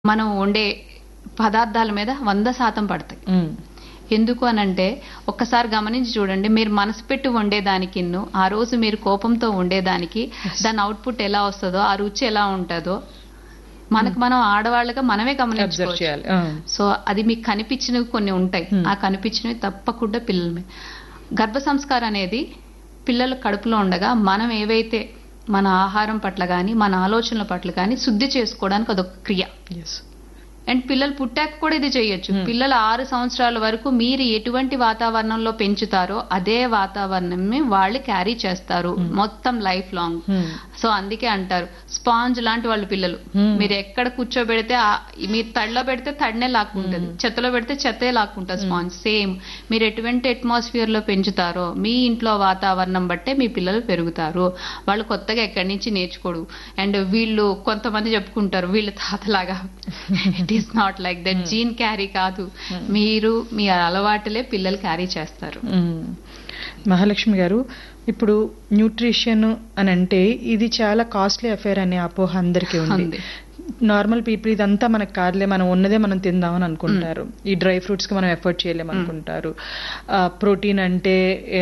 మనం వండే పదార్థాల మీద వంద శాతం పడతాయి ఉమ్, ఎందుకు అనంటే ఒక్కసారి గమనించి చూడండి మీరు మనసు పెట్టి వండేదానికి ఆ రోజు మీరు కోపంతో వండేదానికి దాని అవుట్పుట్ ఎలా వస్తుందో ఆ రుచి ఎలా ఉంటుందో మనకు మనం ఆడవాళ్ళగా మనమే అబ్జర్వ్ గమనించుకోవచ్చు చేయాలి ఆ, సో అది మీకు కనిపించినవి కొన్ని ఉంటాయి Hmm. ఆ కనిపించినవి తప్పకుండా పిల్లల మీద గర్భ సంస్కారం అనేది పిల్లల కడుపులో ఉండగా మనం ఏవైతే మన ఆహారం పట్ల కానీ మన ఆలోచనల పట్ల కానీ శుద్ధి చేసుకోవడానికి అదొక క్రియ yes. అండ్ పిల్లలు పుట్టాక కూడా ఇది చేయొచ్చు పిల్లలు ఆరు సంవత్సరాల వరకు మీరు ఎటువంటి వాతావరణంలో పెంచుతారో అదే వాతావరణమే వాళ్ళు క్యారీ చేస్తారు మొత్తం లైఫ్ లాంగ్ Hmm. సో అందుకే అంటారు స్పాంజ్ లాంటి వాళ్ళు పిల్లలు Hmm. మీరు ఎక్కడ కూర్చోబెడితే ఆ- మీరు తడిలో పెడితే తడినే లాక్కుంటది చెత్తలో పెడితే చెత్తే లాక్కుంటుంది స్పాంజ్ సేమ్ మీరు ఎటువంటి అట్మాస్ఫియర్ లో పెంచుతారో మీ ఇంట్లో వాతావరణం బట్టే మీ పిల్లలు పెరుగుతారు వాళ్ళు కొత్తగా ఎక్కడి నుంచి నేర్చుకోడు అండ్ వీళ్ళు కొంతమంది చెప్పుకుంటారు వీళ్ళు తాతలాగా it is not like that gene carry కాదు మీరు మీ అలవాటులే పిల్లలు క్యారీ చేస్తారు మ్మ్. మహాలక్ష్మి గారు ఇప్పుడు న్యూట్రిషన్ అని అంటే ఇది చాలా కాస్ట్లీ అఫేర్ అనే అపోహ అందరికీ ఉంది ఉంది. నార్మల్ పీపుల్ ఇదంతా మనకు కాదులే మనం ఉన్నదే మనం తిందామని అనుకుంటారు ఈ డ్రై ఫ్రూట్స్ కి మనం ఎఫర్ట్ చేయలేము అనుకుంటారు ప్రోటీన్ అంటే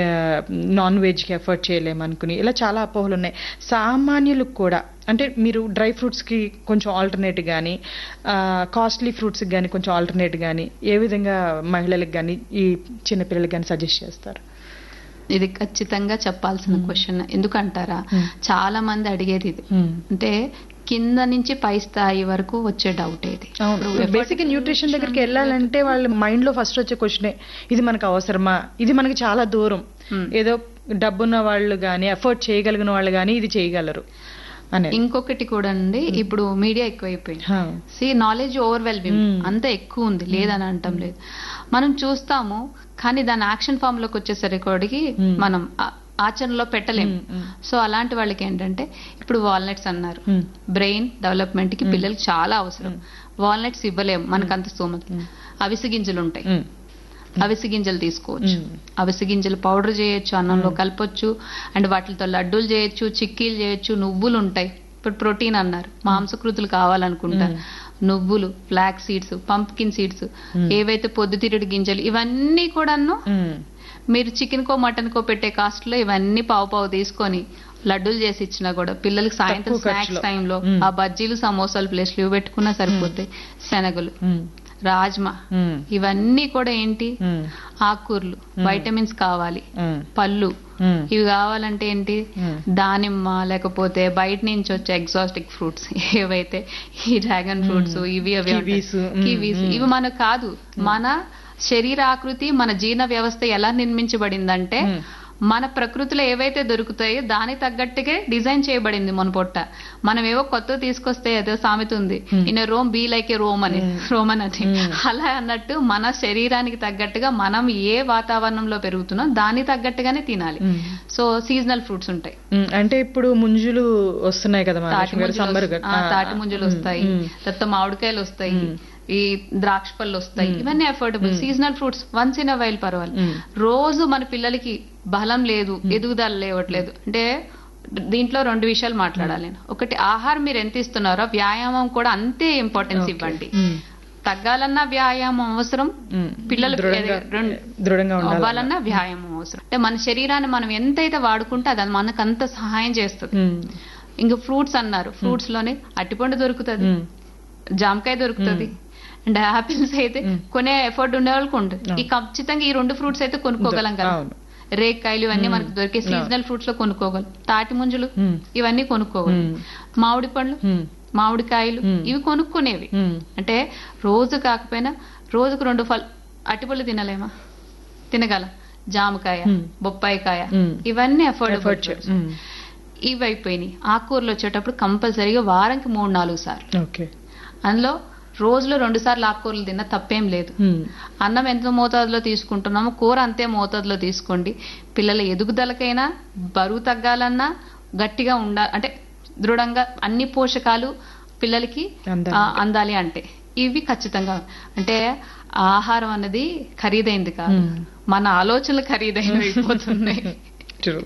నాన్ వెజ్ కి ఎఫర్ట్ చేయలేము అనుకుని ఇలా చాలా అపోహలు ఉన్నాయి సామాన్యులకు కూడా అంటే మీరు డ్రై ఫ్రూట్స్ కి కొంచెం ఆల్టర్నేట్ కానీ కాస్ట్లీ ఫ్రూట్స్ కానీ కొంచెం ఆల్టర్నేట్ కానీ ఏ విధంగా మహిళలకు కానీ ఈ చిన్నపిల్లలకి కానీ సజెస్ట్ చేస్తారు ఇది ఖచ్చితంగా చెప్పాల్సిన క్వశ్చన్ ఎందుకంటారా Hmm. చాలా మంది అడిగేది ఇది మ్మ్. అంటే కింద నుంచి పై స్థాయి వరకు వచ్చే డౌట్ ఇది అవును ఇప్పుడు బేసిక్ న్యూట్రిషన్ దగ్గరికి వెళ్ళాలంటే వాళ్ళ మైండ్ లో ఫస్ట్ వచ్చే క్వశ్చనే ఇది మనకు అవసరమా ఇది మనకి చాలా దూరం Hmm. ఏదో డబ్బున్న వాళ్ళు గానీ ఎఫర్ట్ చేయగలిగిన వాళ్ళు గానీ ఇది చేయగలరు అనేది ఇంకొకటి కూడా అండి ఇప్పుడు మీడియా ఎక్కువైపోయింది హా. See knowledge overwhelming Hmm. అంత ఎక్కువ ఉంది లేదని అంటాం లేదు మనం చూస్తాము కానీ దాని యాక్షన్ ఫామ్ లోకి వచ్చేసరికి Hmm. మనం ఆ- ఆచరణలో పెట్టలేము Hmm, hmm. సో అలాంటి వాళ్ళకి ఏంటంటే ఇప్పుడు వాల్నట్స్ అన్నారు Hmm. బ్రెయిన్ డెవలప్మెంట్ కి పిల్లలకి చాలా అవసరం వాల్నట్స్ ఇవ్వలేము మనకు అంత స్తోమత అవిసె గింజలు ఉంటాయి మ్మ్. అవిసె గింజలు తీసుకోవచ్చు మ్మ్. అవిసె గింజలు పౌడర్ చేయొచ్చు అన్నంలో కలపొచ్చు అండ్ వాటితో లడ్డూలు చేయొచ్చు చిక్కీలు చేయొచ్చు నువ్వులు ఉంటాయి ఇప్పుడు ప్రోటీన్ అన్నారు మాంసకృతులు కావాలనుకుంటారు నువ్వులు ఫ్లాక్ సీడ్స్ పంప్కిన్ సీడ్స్ ఏవైతే పొద్దుతిరుడు గింజలు ఇవన్నీ కూడాను మ్మ్. మీరు చికెన్ కో మటన్ కో పెట్టే కాస్ట్ లో ఇవన్నీ పావు పావు తీసుకొని లడ్డూలు చేసి ఇచ్చినా కూడా పిల్లలకి సాయంత్రం తక్కువ ఖర్చులో. స్నాక్స్ టైంలో మ్మ్. ఆ బజ్జీలు సమోసాలు ప్లేస్లు ఇవి పెట్టుకున్నా సరిపోతాయి శనగలు మ్మ్. రాజ్మా మ్మ్. ఇవన్నీ కూడా ఏంటి మ్మ్. ఆకుకూరలు వైటమిన్స్ కావాలి మ్మ్. పళ్ళు మ్మ్. ఇవి కావాలంటే ఏంటి మ్మ్. దానిమ్మ లేకపోతే బయట నుంచి వచ్చే ఎగ్జాస్టిక్ ఫ్రూట్స్ ఏవైతే ఈ డ్రాగన్ ఫ్రూట్స్ ఇవి అవి కివీస్, మ్మ్, కివీస్ మ్మ్. ఇవి మనకు కాదు మన శరీర ఆకృతి మన జీర్ణ వ్యవస్థ ఎలా నిర్మించబడిందంటే మ్మ్. మన ప్రకృతిలో ఏవైతే దొరుకుతాయో దానికి తగ్గట్టుగా డిజైన్ చేయబడింది మన పొట్ట మనం ఏవో కొత్త తీసుకొస్తే ఏదో సామెత ఉంది in Rome be like a Rome అని రోమన్ అని అలా అన్నట్టు మన శరీరానికి తగ్గట్టుగా మనం ఏ వాతావరణంలో పెరుగుతున్నాం దానికి తగ్గట్టుగానే తినాలి మ్మ్. సో సీజనల్ ఫ్రూట్స్ ఉంటాయి మ్మ్. అంటే ఇప్పుడు ముంజులు వస్తున్నాయి కదా తాటి మహాలక్ష్మి గారు ముంజలు సమ్మర్ వస్తాయి. ఆ, తాటి ముంజలు వస్తాయి తర్వాత మామిడికాయలు వస్తాయి ఈ ద్రాక్ష పళ్ళు వస్తాయి ఇవన్నీ affordable seasonal fruits once in while పర్వాలి మ్మ్. రోజు మన పిల్లలకి బలం లేదు ఎదుగుదల లేవట్లేదు అంటే దీంట్లో రెండు విషయాలు మాట్లాడాలి నేను ఒకటి ఆహారం మీరు ఎంత ఇస్తున్నారో వ్యాయామం కూడా అంతే ఇంపార్టెన్స్ ఇవ్వండి మ్మ్. తగ్గాలన్నా వ్యాయామం అవసరం మ్మ్. పిల్లలు దృఢంగా- రెండు దృఢంగా ఉండాలి అవ్వాలన్నా వ్యాయామం అవసరం అంటే మన శరీరాన్ని మనం ఎంతైతే వాడుకుంటే అది మనకు అంత సహాయం చేస్తుంది మ్మ్. ఇంకా ఫ్రూట్స్ అన్నారు ఫ్రూట్స్ లోనే అట్టిపండు దొరుకుతుంది మ్మ్. జామకాయ దొరుకుతుంది అండ్ ఆపిల్స్ అయితే కొనే ఎఫర్ట్ ఉండే వాళ్ళకి ఉంటుంది ఈ ఖచ్చితంగా ఈ రెండు ఫ్రూట్స్ అయితే కొనుక్కోగలం కదా అవును. రేక్కాయలు ఇవన్నీ మనకు దొరికే సీజనల్ ఫ్రూట్స్ లో కొనుక్కోగలం తాటి ముంజలు మ్మ్. ఇవన్నీ కొనుక్కోగలం మ్మ్. మామిడి పండ్లు మ్మ్. మామిడికాయలు మ్మ్. ఇవి కొనుక్కునేవి మ్మ్. అంటే రోజు కాకపోయినా రోజుకు రెండు ఫల్ అరటిపళ్ళు తినలేమా తినగలం జామకాయ మ్మ్. బొప్పాయికాయ మ్మ్. ఇవన్నీ ఎఫర్ట్ అఫోర్డబుల్ చే- మ్మ్. ఇవి అయిపోయినాయి ఆకుకూరలు వచ్చేటప్పుడు కంపల్సరీగా వారానికి మూడు నాలుగు సార్లు ఓకే అందులో రోజులో రెండు సార్లు ఆకుకూరలు తిన్నా తప్పేం లేదు మ్మ్. అన్నం ఎంత మోతాదులో తీసుకుంటున్నామో కూర అంతే మోతాదులో తీసుకోండి పిల్లల ఎదుగుదలకైనా బరువు తగ్గాలన్నా గట్టిగా ఉండాలి అంటే దృఢంగా అన్ని పోషకాలు పిల్లలకి అందాలి. ఆ, అందాలి అంటే ఇవి ఖచ్చితంగా అంటే ఆహారం అన్నది ఖరీదైంది కాదు మ్మ్. మన ఆలోచనలు ఖరీదైనవి అయిపోతున్నాయి True.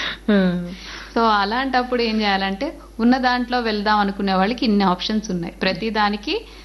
సో అలాంటప్పుడు ఏం చేయాలంటే ఉన్న దాంట్లో వెళ్దాం అనుకునే వాళ్ళకి ఇన్ని ఆప్షన్స్ ఉన్నాయి ప్రతి దానికి